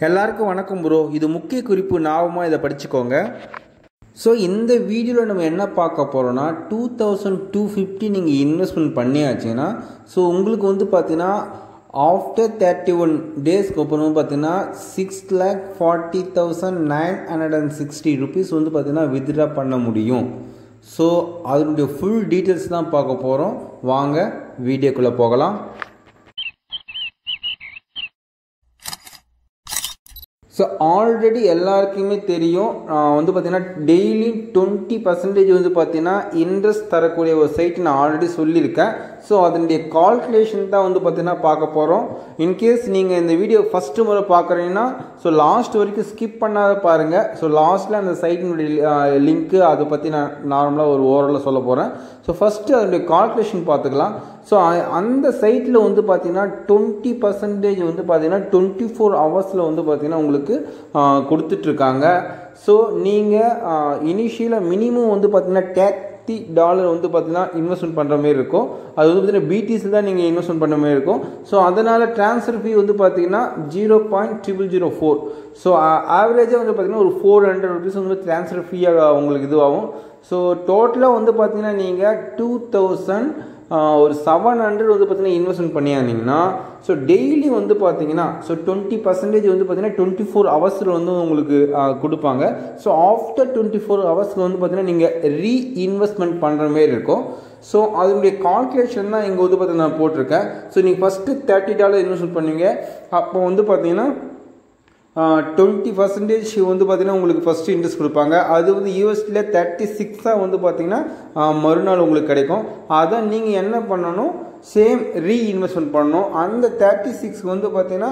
எல்லாருக்கும் வணக்கம் ப்ரோ இது முக்கிய குறிப்பு ஞாபகமாக இதை படிச்சுக்கோங்க ஸோ இந்த வீடியோவில் நம்ம என்ன பார்க்க போகிறோன்னா டூ தௌசண்ட் டூ ஃபிஃப்டி நீங்கள் இன்வெஸ்ட்மெண்ட் பண்ணியாச்சுன்னா ஸோ உங்களுக்கு வந்து பார்த்தீங்கன்னா ஆஃப்டர் தேர்ட்டி ஒன் டேஸ்க்கு அப்புறம் பார்த்தீங்கன்னா six lakh forty thousand nine hundred and sixty rupees வந்து பார்த்தீங்கன்னா வித்ட்ரா பண்ண முடியும் ஸோ அதனுடைய ஃபுல் டீட்டெயில்ஸ் தான் பார்க்க போகிறோம் வாங்க வீடியோக்குள்ளே போகலாம் ஸோ ஆல்ரெடி எல்லாருக்குமே தெரியும் நான் வந்து பார்த்தீங்கன்னா டெய்லி டுவெண்ட்டி பர்சன்டேஜ் வந்து பார்த்தீங்கன்னா இன்ட்ரெஸ்ட் தரக்கூடிய ஒரு சைட் நான் ஆல்ரெடி சொல்லியிருக்கேன் ஸோ அதனுடைய கால்குலேஷன் தான் வந்து பார்த்தீங்கன்னா பார்க்க போகிறோம் இன்கேஸ் நீங்கள் இந்த வீடியோ ஃபஸ்ட்டு முறை பார்க்குறீங்கன்னா ஸோ லாஸ்ட் வரைக்கும் ஸ்கிப் பண்ணாத பாருங்கள் ஸோ லாஸ்ட்டில் அந்த சைட்டினுடைய லிங்க்கு அதை பற்றி நான் நார்மலாக ஒரு ஓரளவு சொல்ல போகிறேன் ஸோ ஃபஸ்ட்டு அதனுடைய கால்குலேஷன் பார்த்துக்கலாம் ஸோ அந்த சைட்டில் வந்து பார்த்தீங்கன்னா டுவெண்ட்டி பர்சன்டேஜ் வந்து பார்த்தீங்கன்னா டுவெண்ட்டி ஃபோர் ஹவர்ஸில் வந்து பார்த்தீங்கன்னா உங்களுக்கு கொடுத்துட்ருக்காங்க ஸோ நீங்கள் இனிஷியலாக மினிமம் வந்து பார்த்தீங்கன்னா தேர்ட்டி டாலர் வந்து பார்த்தீங்கன்னா இன்வெஸ்ட்மெண்ட் பண்ணுற மாதிரி இருக்கும் அது வந்து பார்த்தீங்கன்னா பிடிசியில் தான் நீங்கள் இன்வெஸ்ட்மெண்ட் பண்ணுற மாதிரி இருக்கும் ஸோ அதனால் ட்ரான்ஸ்ஃபர் ஃபீ வந்து பார்த்தீங்கன்னா zero point triple zero four so ஆவரேஜாக வந்து பார்த்தீங்கன்னா ஒரு ஃபோர் ஹண்ட்ரட் ருபீஸ் வந்து ட்ரான்ஸ்ஃபர் ஃபீயாக உங்களுக்கு இதுவாகும் ஸோ டோட்டலாக வந்து பார்த்தீங்கன்னா நீங்கள் டூ தௌசண்ட் ஒரு செவன் ஹண்ட்ரட் வந்து பார்த்தீங்கன்னா இன்வெஸ்ட்மெண்ட் பண்ணியாருந்தீங்கன்னா ஸோ டெய்லி வந்து பார்த்தீங்கன்னா ஸோ டுவெண்ட்டி பர்சன்டேஜ் வந்து பார்த்தீங்கன்னா டுவெண்ட்டி ஃபோர் ஹவர்ஸில் வந்து உங்களுக்கு கொடுப்பாங்க ஸோ ஆஃப்டர் டுவெண்ட்டி ஃபோர் ஹவர்ஸில் வந்து பார்த்தீங்கன்னா நீங்கள் ரீஇன்வெஸ்ட்மெண்ட் பண்ணுற மாதிரி இருக்கும் ஸோ அதனுடைய கால்குலேஷன் தான் இங்கே வந்து பார்த்தீங்கன்னா நான் போட்டிருக்கேன் ஸோ நீங்கள் ஃபஸ்ட்டு தேர்ட்டி டாலர் இன்வெஸ்ட்மெண்ட் பண்ணுவீங்க அப்போ வந்து பார்த்தீங்கன்னா டுவெண்ட்டி பர்சன்டேஜ் வந்து பார்த்தீங்கன்னா உங்களுக்கு ஃபஸ்ட்டு இன்ட்ரெஸ்ட் கொடுப்பாங்க அது வந்து யூஎஸ்டியில் தேர்ட்டி சிக்ஸாக வந்து பார்த்தீங்கன்னா மறுநாள் உங்களுக்கு கிடைக்கும் அதை நீங்கள் என்ன பண்ணணும் சேம் ரீஇன்வெஸ்ட்மெண்ட் பண்ணணும் அந்த தேர்ட்டி சிக்ஸ் வந்து பார்த்தீங்கன்னா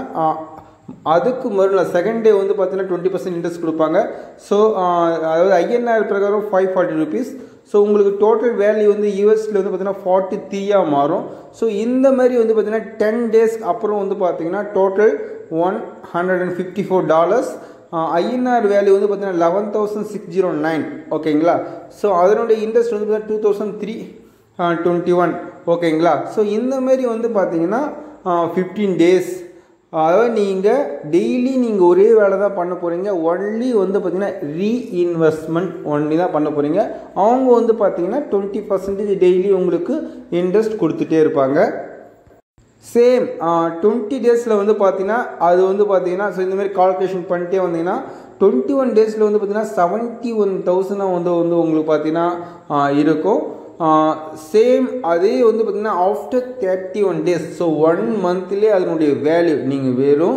அதுக்கு மறுநாள் செகண்ட் டே வந்து பார்த்தீங்கன்னா டுவெண்ட்டி பர்சன்ட் இன்ட்ரெஸ்ட் கொடுப்பாங்க ஸோ அதாவது ஐஎன்ஆர் பிரகாரம் ஃபைவ் ஃபார்ட்டி ருபீஸ் ஸோ உங்களுக்கு டோட்டல் வேல்யூ வந்து யூஎஸ்டியில் வந்து பார்த்தீங்கன்னா ஃபார்ட்டி த்ரீயாக மாறும் ஸோ இந்த மாதிரி வந்து பார்த்தீங்கன்னா டென் டேஸ் அப்புறம் வந்து பார்த்தீங்கன்னா total one hundred and fifty four dollars INR value வந்து பார்த்தீங்கன்னா eleven thousand six zero nine ஓகேங்களா ஸோ அதனுடைய இன்ட்ரெஸ்ட் வந்து பார்த்தீங்கன்னா two thousand three twenty one ஓகேங்களா ஸோ இந்த மாதிரி வந்து பார்த்தீங்கன்னா ஃபிஃப்டீன் டேஸ் அதாவது நீங்கள் டெய்லி நீங்கள் ஒரே வேலை தான் பண்ண போகிறீங்க ஒன்லி வந்து பார்த்தீங்கன்னா ரீஇன்வெஸ்ட்மெண்ட் ஒன்லி தான் பண்ண போகிறீங்க அவங்க வந்து பார்த்தீங்கன்னா டுவெண்ட்டி பர்சன்டேஜ் டெய்லி உங்களுக்கு இன்ட்ரெஸ்ட் கொடுத்துட்டே இருப்பாங்க சேம் டுவெண்ட்டி டேஸில் வந்து பார்த்தீங்கன்னா அது வந்து பார்த்தீங்கன்னா ஸோ இந்த மாதிரி கால்குலேஷன் பண்ணிட்டே வந்தீங்கன்னா டுவெண்ட்டி ஒன் டேஸில் வந்து பார்த்தீங்கன்னா செவன்ட்டி ஒன் தௌசண்டாக வந்து வந்து உங்களுக்கு பார்த்தீங்கன்னா இருக்கும் சேம் அதே வந்து பார்த்திங்கன்னா after thirty one days so one மந்த்லேயே அதனுடைய வேல்யூ நீங்கள் வெறும்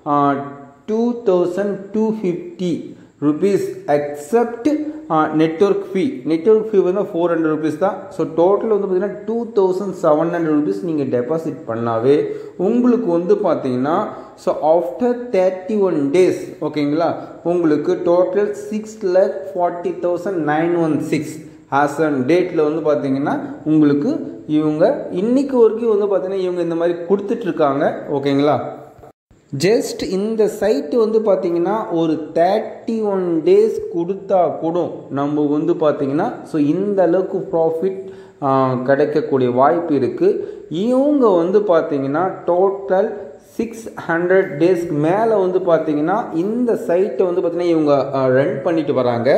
two thousand two fifty rupees accept network fee network fee வந்து ஃபோர் ஹண்ட்ரட் ருபீஸ் தான் ஸோ டோட்டல் வந்து பார்த்திங்கன்னா two thousand seven hundred rupees நீங்கள் டெபாசிட் பண்ணாவே உங்களுக்கு வந்து பார்த்தீங்கன்னா so after thirty one days ஓகேங்களா உங்களுக்கு total six lakh forty thousand nine one six as and டேட்டில் வந்து பார்த்தீங்கன்னா உங்களுக்கு இவங்க இன்னைக்கு வரைக்கும் வந்து பார்த்தீங்கன்னா இவங்க இந்த மாதிரி கொடுத்துட்ருக்காங்க ஓகேங்களா ஜஸ்ட் இந்த சைட்டு வந்து பார்த்தீங்கன்னா ஒரு தேர்ட்டி ஒன் டேஸ் கொடுத்தா கூட நம்ம வந்து பார்த்தீங்கன்னா ஸோ இந்த அளவுக்கு ப்ராஃபிட் கிடைக்கக்கூடிய வாய்ப்பு இருக்குது இவங்க வந்து பார்த்தீங்கன்னா டோட்டல் சிக்ஸ் ஹண்ட்ரட் டேஸ்க்கு மேலே வந்து பார்த்தீங்கன்னா இந்த சைட்டை வந்து பார்த்தீங்கன்னா இவங்க ரன் பண்ணிட்டு வராங்க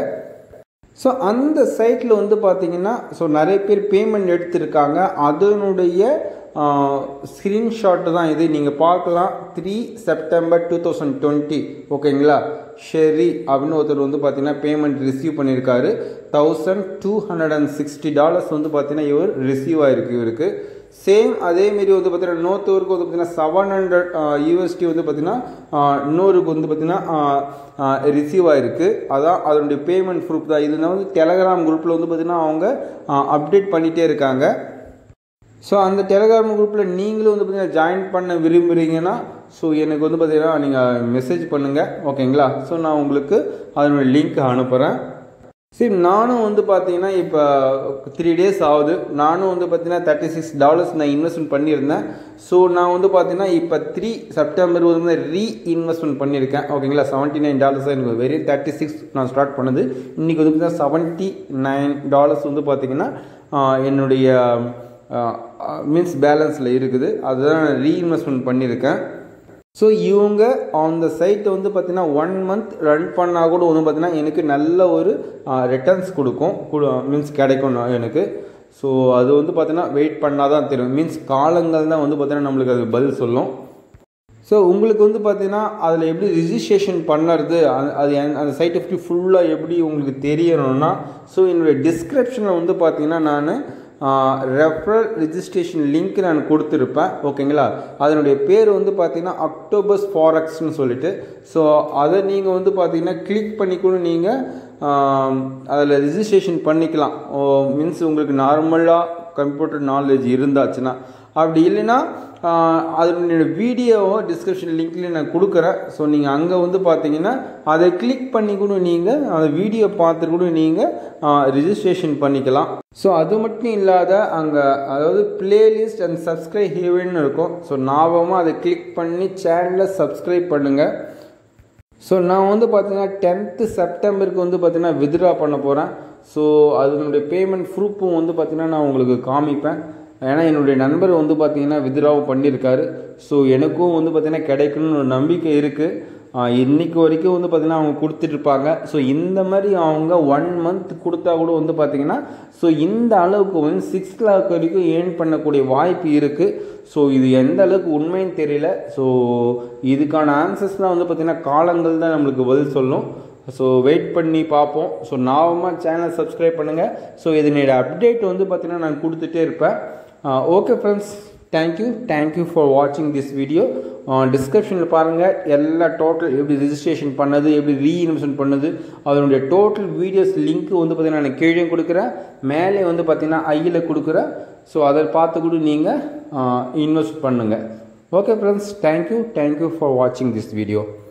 ஸோ அந்த சைட்டில் வந்து பார்த்தீங்கன்னா ஸோ நிறைய பேர் பேமெண்ட் எடுத்திருக்காங்க அதனுடைய ஸ்க்ரீன்ஷாட்டு தான் இது நீங்கள் பார்க்கலாம் three September two thousand twenty ஓகேங்களா ஷெரி அப்படின்னு ஒருத்தர் வந்து பார்த்தீங்கன்னா பேமெண்ட் ரிசீவ் பண்ணியிருக்காரு thousand two hundred and sixty dollars வந்து பார்த்தீங்கன்னா இவர் ரிசீவ் ஆகிருக்கு இவருக்கு சேம் அதேமாரி வந்து பார்த்தீங்கன்னா இன்னொருத்தவருக்கு வந்து பார்த்தீங்கன்னா செவன் ஹண்ட்ரட் யூஎஸ்டி வந்து பார்த்தீங்கன்னா இன்னொருக்கு வந்து பார்த்தீங்கன்னா ரிசீவ் ஆகிருக்கு அதான் அதனுடைய பேமெண்ட் ப்ரூஃப் தான் இது வந்து டெலகிராம் குரூப்பில் வந்து பார்த்தீங்கன்னா அவங்க அப்டேட் பண்ணிகிட்டே இருக்காங்க ஸோ அந்த டெலகிராம் குரூப்பில் நீங்களும் வந்து பார்த்தீங்கன்னா ஜாயின் பண்ண விரும்புகிறீங்கன்னா ஸோ எனக்கு வந்து பார்த்தீங்கன்னா நீங்கள் மெசேஜ் பண்ணுங்கள் ஓகேங்களா ஸோ நான் உங்களுக்கு அதனுடைய லிங்க் அனுப்புகிறேன் சரி நானும் வந்து பார்த்தீங்கன்னா இப்போ த்ரீ டேஸ் ஆகுது நானும் வந்து பார்த்தீங்கன்னா தேர்ட்டி சிக்ஸ் டாலர்ஸ் நான் இன்வெஸ்ட்மெண்ட் பண்ணியிருந்தேன் ஸோ நான் வந்து பார்த்தீங்கன்னா இப்போ த்ரீ செப்டம்பர் வந்து ரீ இன்வெஸ்ட்மெண்ட் பண்ணியிருக்கேன் ஓகேங்களா செவன்ட்டி நைன் டாலர்ஸ் எனக்கு வெறும் தேர்ட்டி சிக்ஸ் நான் ஸ்டார்ட் பண்ணது இன்றைக்கி வந்து பார்த்தீங்கன்னா செவன்ட்டி நைன் டாலர்ஸ் வந்து பார்த்தீங்கன்னா என்னுடைய மீன்ஸ் பேலன்ஸில் இருக்குது அதுதான் நான் ரீஇன்வெஸ்ட்மெண்ட் பண்ணியிருக்கேன் ஸோ இவங்க அந்த சைட்டை வந்து பார்த்தீங்கன்னா ஒன் மந்த் ரன் பண்ணால் கூட வந்து பார்த்தீங்கன்னா எனக்கு நல்ல ஒரு ரிட்டர்ன்ஸ் கொடுக்கும் மீன்ஸ் கிடைக்கும் எனக்கு ஸோ அது வந்து பார்த்தீங்கன்னா வெயிட் பண்ணால் தான் தெரியும் மீன்ஸ் காலங்கள் தான் வந்து பார்த்தீங்கன்னா நம்மளுக்கு அது பதில் சொல்லும் ஸோ உங்களுக்கு வந்து பார்த்தீங்கன்னா அதில் எப்படி ரிஜிஸ்ட்ரேஷன் பண்ணுறது அது அந்த சைட்டை பற்றி ஃபுல்லாக எப்படி உங்களுக்கு தெரியணும்னா ஸோ என்னுடைய டிஸ்கிரிப்ஷனில் வந்து பார்த்தீங்கன்னா நான் ரெஃபரல் ரிஜிஸ்ட்ரேஷன் லிங்க் நான் கொடுத்துருப்பேன் ஓகேங்களா அதனுடைய பேர் வந்து பார்த்தீங்கன்னா அக்டோபர்ஸ் ஃபாரக்ஸ்னு சொல்லிட்டு ஸோ அதை நீங்கள் வந்து பார்த்தீங்கன்னா கிளிக் பண்ணி கூட நீங்கள் அதில் ரிஜிஸ்ட்ரேஷன் பண்ணிக்கலாம் மீன்ஸ் உங்களுக்கு நார்மலாக கம்ப்யூட்டர் நாலேஜ் இருந்தாச்சுன்னா அப்படி இல்லைன்னா அதனுடைய வீடியோவை டிஸ்கிரிப்ஷன் லிங்க்லேயே நான் கொடுக்குறேன் ஸோ நீங்கள் அங்கே வந்து பார்த்தீங்கன்னா அதை கிளிக் பண்ணி கூட நீங்கள் அந்த வீடியோ பார்த்து கூட நீங்கள் ரிஜிஸ்ட்ரேஷன் பண்ணிக்கலாம் ஸோ அது மட்டும் இல்லாத அங்கே அதாவது பிளேலிஸ்ட் அண்ட் சப்ஸ்கிரைப் ஹேவன் இருக்கும் ஸோ ஞாபகமாக அதை கிளிக் பண்ணி சேனலை சப்ஸ்கிரைப் பண்ணுங்கள் ஸோ நான் வந்து பார்த்தீங்கன்னா டென்த்து செப்டம்பருக்கு வந்து பார்த்தீங்கன்னா வித்ட்ரா பண்ண போகிறேன் ஸோ அதனுடைய பேமெண்ட் ப்ரூஃபும் வந்து பார்த்தீங்கன்னா நான் உங்களுக்கு காமிப்பேன் ஏன்னா என்னுடைய நண்பர் வந்து பார்த்தீங்கன்னா வித்ட்ராவும் பண்ணியிருக்காரு ஸோ எனக்கும் வந்து பார்த்தீங்கன்னா கிடைக்கணும்னு ஒரு நம்பிக்கை இருக்குது இன்னைக்கு வரைக்கும் வந்து பார்த்தீங்கன்னா அவங்க கொடுத்துட்ருப்பாங்க ஸோ இந்த மாதிரி அவங்க ஒன் மந்த் கொடுத்தா கூட வந்து பார்த்தீங்கன்னா ஸோ இந்த அளவுக்கு வந்து சிக்ஸ் லேக் வரைக்கும் ஏர்ன் பண்ணக்கூடிய வாய்ப்பு இருக்குது ஸோ இது எந்த அளவுக்கு உண்மைன்னு தெரியல ஸோ இதுக்கான ஆன்சர்ஸ்லாம் வந்து பார்த்திங்கன்னா காலங்கள் தான் நம்மளுக்கு பதில் சொல்லும் ஸோ வெயிட் பண்ணி பார்ப்போம் ஸோ நாவமாக சேனல் சப்ஸ்கிரைப் பண்ணுங்கள் ஸோ இதனுடைய அப்டேட் வந்து பார்த்திங்கன்னா நான் கொடுத்துட்டே இருப்பேன் okay friends thank you thank you for வாட்சிங் திஸ் வீடியோ டிஸ்கிரிப்ஷனில் பாருங்கள் எல்லா டோட்டல் எப்படி ரிஜிஸ்ட்ரேஷன் பண்ணது எப்படி ரீஇன்வெஸ்ட்மெண்ட் பண்ணது அதனுடைய டோட்டல் வீடியோஸ் லிங்க் வந்து பார்த்திங்கன்னா நான் கீழே கொடுக்குறேன் மேலே வந்து பார்த்திங்கன்னா ஐயில் கொடுக்குறேன் ஸோ அதை பார்த்து கூட நீங்கள் இன்வெஸ்ட் பண்ணுங்கள் okay friends thank you thank you for வாட்சிங் திஸ் வீடியோ